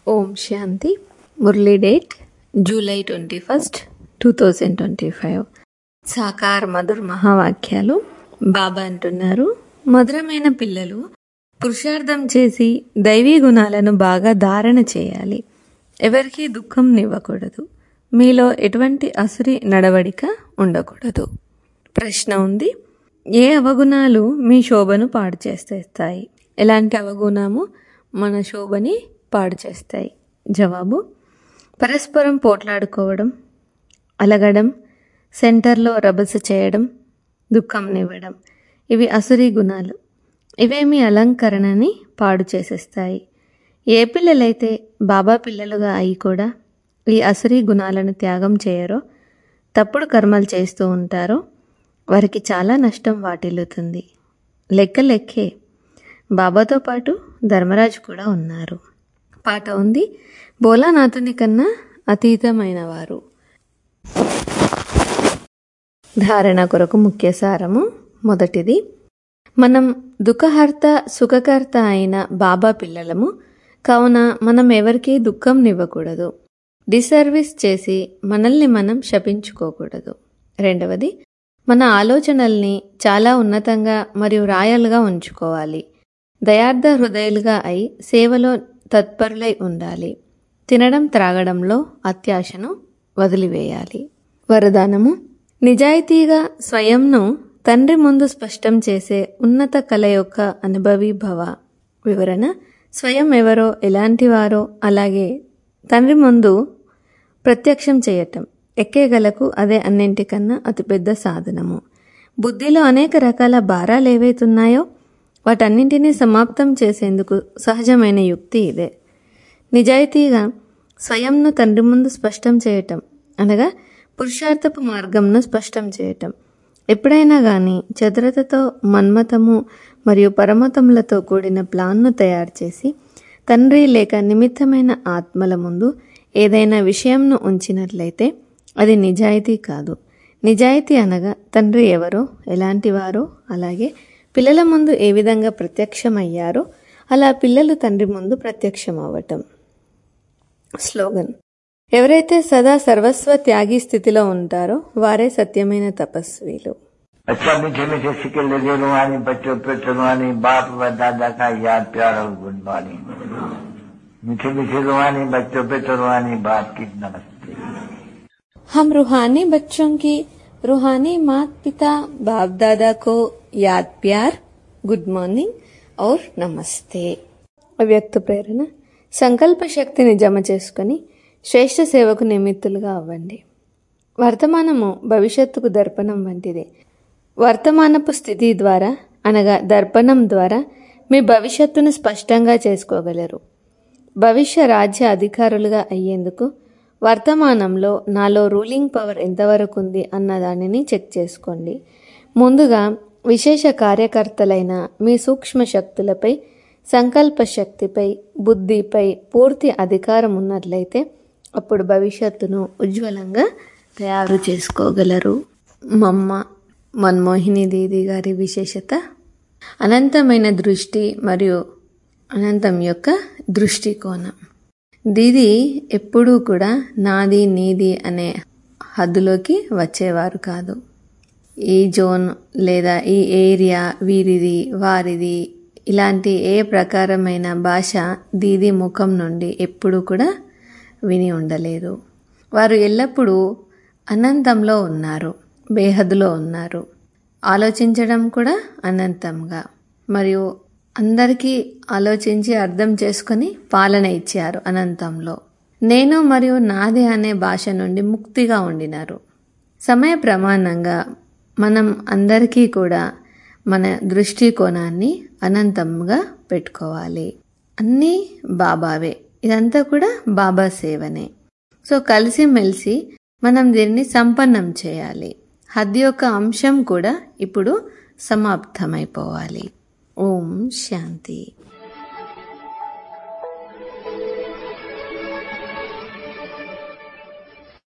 ఓం శాంతి Murli date July twenty first two thousand twenty five సాకార్ మధుర్ మహావాక్యాలు బాబా అంటున్నారు మధురమైన పిల్లలు పురుషార్థం చేసి దైవీ గుణాలను బాగా ధారణ చేయాలి ఎవరికీ దుఃఖం నివ్వకూడదు మీలో ఎటువంటి అసురి నడవడిక ఉండకూడదు ప్రశ్న ఉంది ఏ అవగుణాలు మీ శోభను పాడు చేసేస్తాయి ఎలాంటి అవగుణము మన శోభని పాడు చేస్తాయి జవాబు పరస్పరం పోట్లాడుకోవడం అలగడం సెంటర్లో రభస చేయడం దుఃఖంనివ్వడం ఇవి అసురీ గుణాలు ఇవే మీ అలంకరణని పాడు చేసేస్తాయి ఏ పిల్లలైతే బాబా పిల్లలుగా అయి కూడా ఈ అసురీ గుణాలను త్యాగం చేయరో తప్పుడు కర్మలు చేస్తూ ఉంటారో వారికి చాలా నష్టం వాటిల్లుతుంది లెక్క లెక్కే బాబాతో పాటు ధర్మరాజు కూడా ఉన్నారు పాట ఉంది బోలానాథుని కన్నా అతీతమైన వారు ధారణ కొరకు ముఖ్య సారము మొదటిది మనం దుఃఖహర్త సుఖకర్త అయిన బాబా పిల్లలము కావున మనం ఎవరికీ దుఃఖం నివ్వకూడదు డిసర్వీస్ చేసి మనల్ని మనం శపించుకోకూడదు రెండవది మన ఆలోచనల్ని చాలా ఉన్నతంగా మరియు రాయల్గా ఉంచుకోవాలి దయార్థ హృదయాలుగా అయి సేవలో తత్పరులై ఉండాలి తినడం త్రాగడంలో అత్యాశను వదిలివేయాలి వరదానము నిజాయితీగా స్వయంను తండ్రి ముందు స్పష్టం చేసే ఉన్నత కళ యొక్క అనుభవీ భవ వివరణ స్వయం ఎవరో ఎలాంటివారో అలాగే తండ్రి ముందు ప్రత్యక్షం చేయటం ఎక్కేగలకు అదే అన్నింటికన్నా అతిపెద్ద సాధనము బుద్ధిలో అనేక రకాల భారాలు ఏవైతున్నాయో వాటన్నింటినీ సమాప్తం చేసేందుకు సహజమైన యుక్తి ఇదే నిజాయితీగా స్వయంను తండ్రి ముందు స్పష్టం చేయటం అనగా పురుషార్థపు మార్గంను స్పష్టం చేయటం ఎప్పుడైనా కానీ చతురతతో మన్మతము మరియు పరమతములతో కూడిన ప్లాన్ను తయారు చేసి తండ్రి లేక నిమిత్తమైన ఆత్మల ముందు ఏదైనా విషయంను ఉంచినట్లయితే అది నిజాయితీ కాదు నిజాయితీ అనగా తండ్రి ఎవరో ఎలాంటివారో అలాగే పిల్లల ముందు ఏ విధంగా ప్రత్యక్షమయ్యారో అలా పిల్లలు తండ్రి ముందు ప్రత్యక్షం అవ్వటం స్లోగన్ ఎవరైతే సదా సర్వస్వ త్యాగి స్థితిలో ఉంటారో వారే సత్యమైన తపస్వీలు अच्छा मीठे मीठे सिक्के लगे रुहानी बच्चों पे रुहानी बाप व दादा का याद प्यार और गुड मॉर्निंग मीठे मीठे रुहानी बच्चों पे रुहानी बाप की नमस्ते हम रूहानी बच्चों की रूहानी माता पिता बाप दादा को याद प्यार గుడ్ మార్నింగ్ ఔర్ నమస్తే అవ్యక్త ప్రేరణ సంకల్ప శక్తిని జమ చేసుకొని శ్రేష్ఠ సేవకు నిమిత్తులుగా అవ్వండి వర్తమానము భవిష్యత్తుకు దర్పణం వంటిదే వర్తమానపు స్థితి ద్వారా అనగా దర్పణం ద్వారా మీ భవిష్యత్తును స్పష్టంగా చేసుకోగలరు భవిష్య రాజ్య అధికారులుగా అయ్యేందుకు వర్తమానంలో నాలో రూలింగ్ పవర్ ఎంతవరకు ఉంది అన్న దానిని చెక్ చేసుకోండి ముందుగా విశేష కార్యకర్తలైన మీ సూక్ష్మ శక్తులపై సంకల్ప శక్తిపై బుద్ధిపై పూర్తి అధికారం ఉన్నట్లయితే అప్పుడు భవిష్యత్తును ఉజ్వలంగా తయారు చేసుకోగలరు మమ్మ మన్మోహిని దీది గారి విశేషత అనంతమైన దృష్టి మరియు అనంతం యొక్క దృష్టికోణం దీది ఎప్పుడూ కూడా నాది నీది అనే హద్దులోకి వచ్చేవారు కాదు ఈ జోన్ లేదా ఈ ఏరియా వీరిది వారిది ఇలాంటి ఏ ప్రకారమైన భాష దీది ముఖం నుండి ఎప్పుడూ కూడా విని ఉండలేదు వారు ఎల్లప్పుడూ అనంతంలో ఉన్నారు బేహద్దులో ఉన్నారు ఆలోచించడం కూడా అనంతంగా మరియు అందరికీ ఆలోచించి అర్థం చేసుకొని పాలన ఇచ్చారు అనంతంలో నేను మరియు నాది అనే భాష నుండి ముక్తిగా ఉండినారు సమయ ప్రమాణంగా మనం అందరికీ కూడా మన దృష్టికోణాన్ని అనంతంగా పెట్టుకోవాలి అన్నీ బాబావే ఇదంతా కూడా బాబా సేవనే సో కలిసిమెలిసి మనం దీన్ని సంపన్నం చేయాలి హద్దు యొక్క అంశం కూడా ఇప్పుడు సమాప్తమైపోవాలి ఓం శాంతి